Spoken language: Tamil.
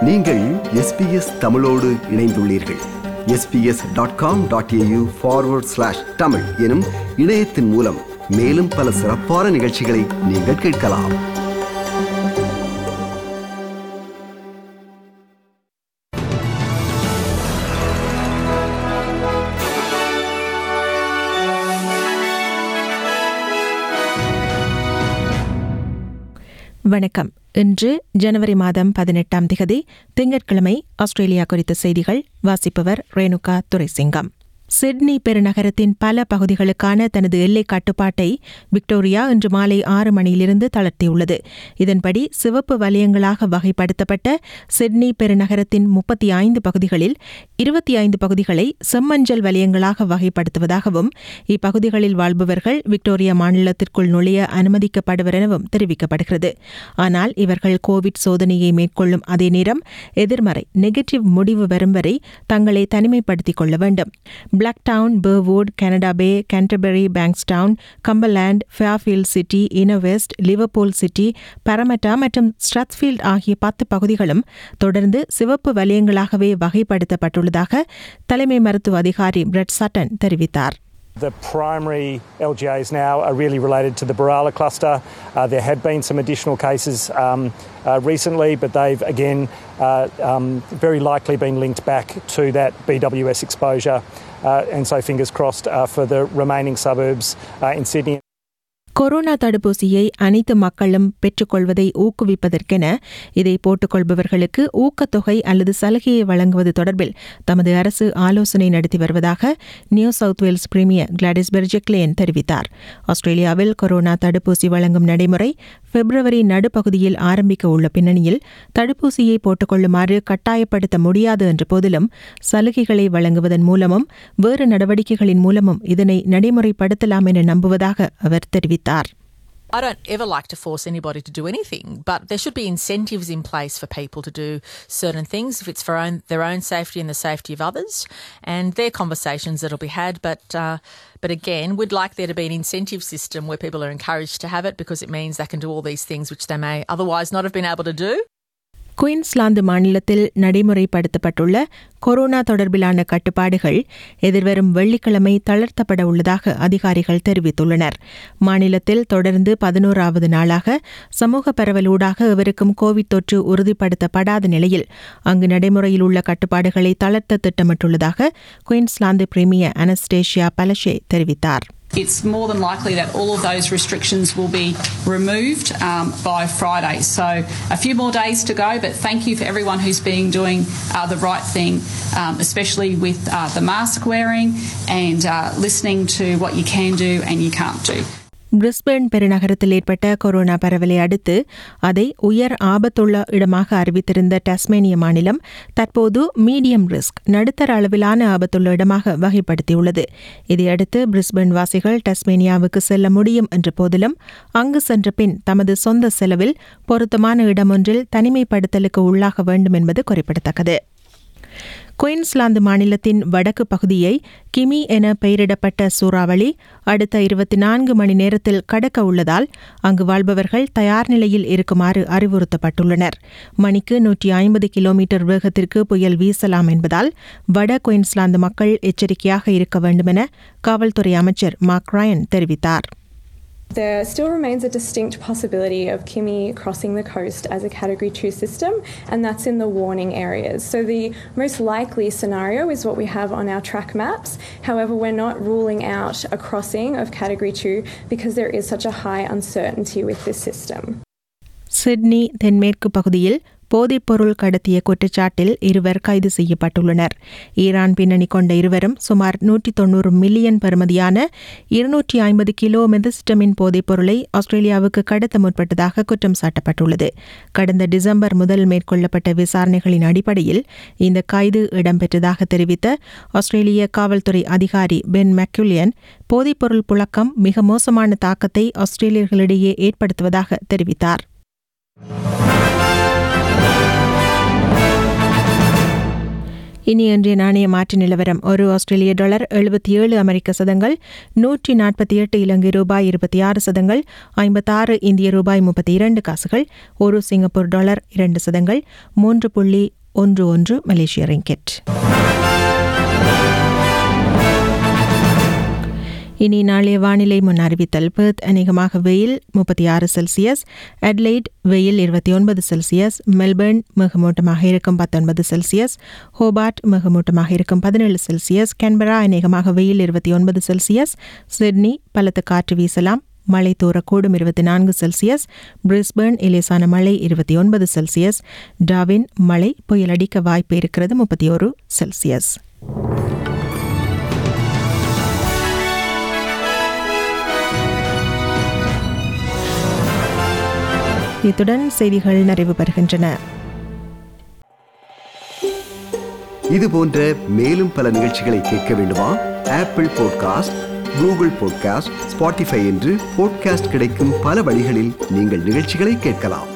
நீங்கள் எஸ்பிஎஸ் தமிழோடு இணைந்துள்ளீர்கள் SBS dot com dot AU forward slash Tamil எனும் இணையத்தின் மூலம் மேலும் பல சிறப்பான நிகழ்ச்சிகளை நீங்கள் கேட்கலாம் வணக்கம் இன்று ஜனவரி மாதம் பதினெட்டாம் திகதி திங்கட்கிழமை ஆஸ்திரேலியா குறித்த செய்திகள் வாசிப்பவர் ரேணுகா துரைசிங்கம் சிட்னி பெருநகரத்தின் பல பகுதிகளுக்கான தனது எல்லை கட்டுப்பாட்டை விக்டோரியா இன்று மாலை ஆறு மணியிலிருந்து தளர்த்தியுள்ளது இதன்படி சிவப்பு வலயங்களாக வகைப்படுத்தப்பட்ட சிட்னி பெருநகரத்தின் முப்பத்தி ஐந்து பகுதிகளில் இருபத்தி ஐந்து பகுதிகளை செம்மஞ்சள் வலயங்களாக வகைப்படுத்துவதாகவும் இப்பகுதிகளில் வாழ்பவர்கள் விக்டோரியா மாநிலத்திற்குள் நுழைய அனுமதிக்கப்படுவர் எனவும் தெரிவிக்கப்படுகிறது ஆனால் இவர்கள் கோவிட் சோதனையை மேற்கொள்ளும் அதே நேரம் எதிர்மறை நெகட்டிவ் முடிவு வரும் வரை தங்களை தனிமைப்படுத்திக் கொள்ள வேண்டும் Blacktown Burwood Canada Bay Canterbury Bankstown Cumberland Fairfield city Inner West Liverpool city Parramatta மற்றும் ஸ்ட்ரத்ஃபீல்ட் ஆகிய பத்து பகுதிகளும் தொடர்ந்து சிவப்பு வலயங்களாகவே வகைப்படுத்தப்பட்டுள்ளதாக தலைமை மருத்துவ அதிகாரி பிரெட் சட்டன் தெரிவித்தார் The primary LGAs now are really related to the Barala cluster. Uh, there have been some additional cases um, uh, recently, but they've again uh, um, very likely been linked back to that BWS exposure. Uh, and so, fingers crossed uh, for the remaining suburbs uh, in Sydney. Corona தடுப்பூசியை அனைத்து மக்களும் பெற்றுக்கொள்வதை ஊக்குவிப்பதற்கென இதை போட்டுக்கொள்பவர்களுக்கு ஊக்கத்தொகை அல்லது சலுகையை வழங்குவது தொடர்பில் தமது அரசு ஆலோசனை நடத்தி வருவதாக New South Wales premier Gladys Berejiklian தெரிவித்தார் ஆஸ்திரேலியாவில் கொரோனா தடுப்பூசி வழங்கும் நடைமுறை பிப்ரவரி நடுப்பகுதியில் ஆரம்பிக்க உள்ள பின்னணியில் தடுப்பூசியை போட்டுக்கொள்ளுமாறு கட்டாயப்படுத்த முடியாது என்ற போதிலும் சலுகைகளை வழங்குவதன் மூலமும் வேறு நடவடிக்கைகளின் மூலமும் இதனை நடைமுறைப்படுத்தலாம் என நம்புவதாக அவர் தெரிவித்தார் I don't ever like to force anybody to do anything, but there should be incentives in place for people to do certain things if it's for own, their own safety and the safety of others. And they're conversations that'll be had, but uh, but again, we'd like there to be an incentive system where people are encouraged to have it because it means they can do all these things which they may otherwise not have been able to do. Queensland மாநிலத்தில் நடைமுறைப்படுத்தப்பட்டுள்ள கொரோனா தொடர்பிலான கட்டுப்பாடுகள் எதிர்வரும் வெள்ளிக்கிழமை தளர்த்தப்பட உள்ளதாக அதிகாரிகள் தெரிவித்துள்ளனர் மாநிலத்தில் தொடர்ந்து பதினோராவது நாளாக சமூக பரவலூடாக எவருக்கும் கோவிட் தொற்று உறுதிப்படுத்தப்படாத நிலையில் அங்கு நடைமுறையில் உள்ள கட்டுப்பாடுகளை தளர்த்த திட்டமிட்டுள்ளதாக குயின்ஸ்லாந்து பிரீமியர் அனஸ்டேஷியா பலஷே தெரிவித்தார் It's more than likely that all of those restrictions will be removed um, by Friday. So a few more days to go, but thank you for everyone who's been doing uh, the right thing, um, especially with uh, the mask wearing and uh, listening to what you can do and you can't do. Brisbane பெருநகரத்தில் ஏற்பட்ட கொரோனா பரவலை அடுத்து அதை உயர் ஆபத்துள்ள இடமாக அறிவித்திருந்த டஸ்மேனிய மாநிலம் தற்போது மீடியம் ரிஸ்க் நடுத்தர அளவிலான ஆபத்துள்ள இடமாக வகைப்படுத்தியுள்ளது இதையடுத்து பிரிஸ்பேன் வாசிகள் டஸ்மேனியாவுக்கு செல்ல முடியும் என்ற போதிலும் அங்கு சென்ற பின் தமது சொந்த செலவில் பொருத்தமான இடமொன்றில் தனிமைப்படுத்தலுக்கு உள்ளாக வேண்டும் என்பது குறிப்பிடத்தக்கது குயின்ஸ்லாந்து மாநிலத்தின் வடக்கு பகுதியை கிமி என பெயரிடப்பட்ட சூறாவளி அடுத்த இருபத்தி நான்கு மணி நேரத்தில் கடக்க உள்ளதால் அங்கு வாழ்பவர்கள் தயார் நிலையில் இருக்குமாறு அறிவுறுத்தப்பட்டுள்ளனர் மணிக்கு நூற்றி ஐம்பது கிலோமீட்டர் வேகத்திற்கு புயல் வீசலாம் என்பதால் வட குயின்ஸ்லாந்து மக்கள் எச்சரிக்கையாக இருக்க வேண்டுமென காவல்துறை அமைச்சர் மார்க் ரயன் தெரிவித்தார் There still remains a distinct possibility of Kimi crossing the coast as a Category 2 system, and that's in the warning areas. So, the most likely scenario is what we have on our track maps. However, we're not ruling out a crossing of Category 2 because there is such a high uncertainty with this system. Sydney தென்மேற்கு பகுதியில் போதைப்பொருள் கடத்திய குற்றச்சாட்டில் இருவர் கைது செய்யப்பட்டுள்ளனர் ஈரான் பின்னணி கொண்ட இருவரும் சுமார் நூற்றி தொன்னூறு மில்லியன் பெறுமதியான இருநூற்றி ஐம்பது கிலோ மெதசிட்டமின் போதைப்பொருளை ஆஸ்திரேலியாவுக்கு கடத்த முற்பட்டதாக குற்றம் சாட்டப்பட்டுள்ளது கடந்த டிசம்பர் முதல் மேற்கொள்ளப்பட்ட விசாரணைகளின் அடிப்படையில் இந்த கைது இடம்பெற்றதாக தெரிவித்த ஆஸ்திரேலிய காவல்துறை அதிகாரி பென் மெக்குலியன் போதைப்பொருள் புழக்கம் மிக மோசமான தாக்கத்தை ஆஸ்திரேலியர்களிடையே ஏற்படுத்துவதாக தெரிவித்தார் இனி இன்றைய நாணய மாற்று நிலவரம் ஒரு ஆஸ்திரேலிய டாலர் எழுபத்தி ஏழு அமெரிக்க சதங்கள் நூற்றி நாற்பத்தி எட்டு இலங்கை ரூபாய் இருபத்தி ஆறு சதங்கள் ஐம்பத்தாறு இந்திய ரூபாய் முப்பத்தி இரண்டு காசுகள் ஒரு சிங்கப்பூர் டாலர் இரண்டு சதங்கள் மூன்று புள்ளி ஒன்று ஒன்று மலேசிய ரிங்கெட் இனி நாளைய வானிலை முன் அறிவித்தல் பெர்த் அநேகமாக வெயில் முப்பத்தி ஆறு செல்சியஸ் அட்லைட் வெயில் இருபத்தி ஒன்பது செல்சியஸ் மெல்பர்ன் மிகமூட்டமாக இருக்கும் பத்தொன்பது செல்சியஸ் ஹோபார்ட் மிகமூட்டமாக இருக்கும் பதினேழு செல்சியஸ் கேன்பரா அநேகமாக வெயில் இருபத்தி ஒன்பது செல்சியஸ் சிட்னி பலத்த காற்று வீசலாம் மழை தூரக்கூடும் இருபத்தி நான்கு செல்சியஸ் பிரிஸ்பர்ன் இலேசான மழை இருபத்தி ஒன்பது செல்சியஸ் டாவின் மழை புயலடிக்க வாய்ப்பு இருக்கிறது முப்பத்தி ஒரு செல்சியஸ் இத்துடன் செய்திகள் நிறைவு பெறுகின்றன இது போன்ற மேலும் பல நிகழ்ச்சிகளை கேட்க வேண்டுமா Apple podcast Google podcast Spotify என்று பாட்காஸ்ட் கிடைக்கும் பல வழிகளில் நீங்கள் நிகழ்ச்சிகளை கேட்கலாம்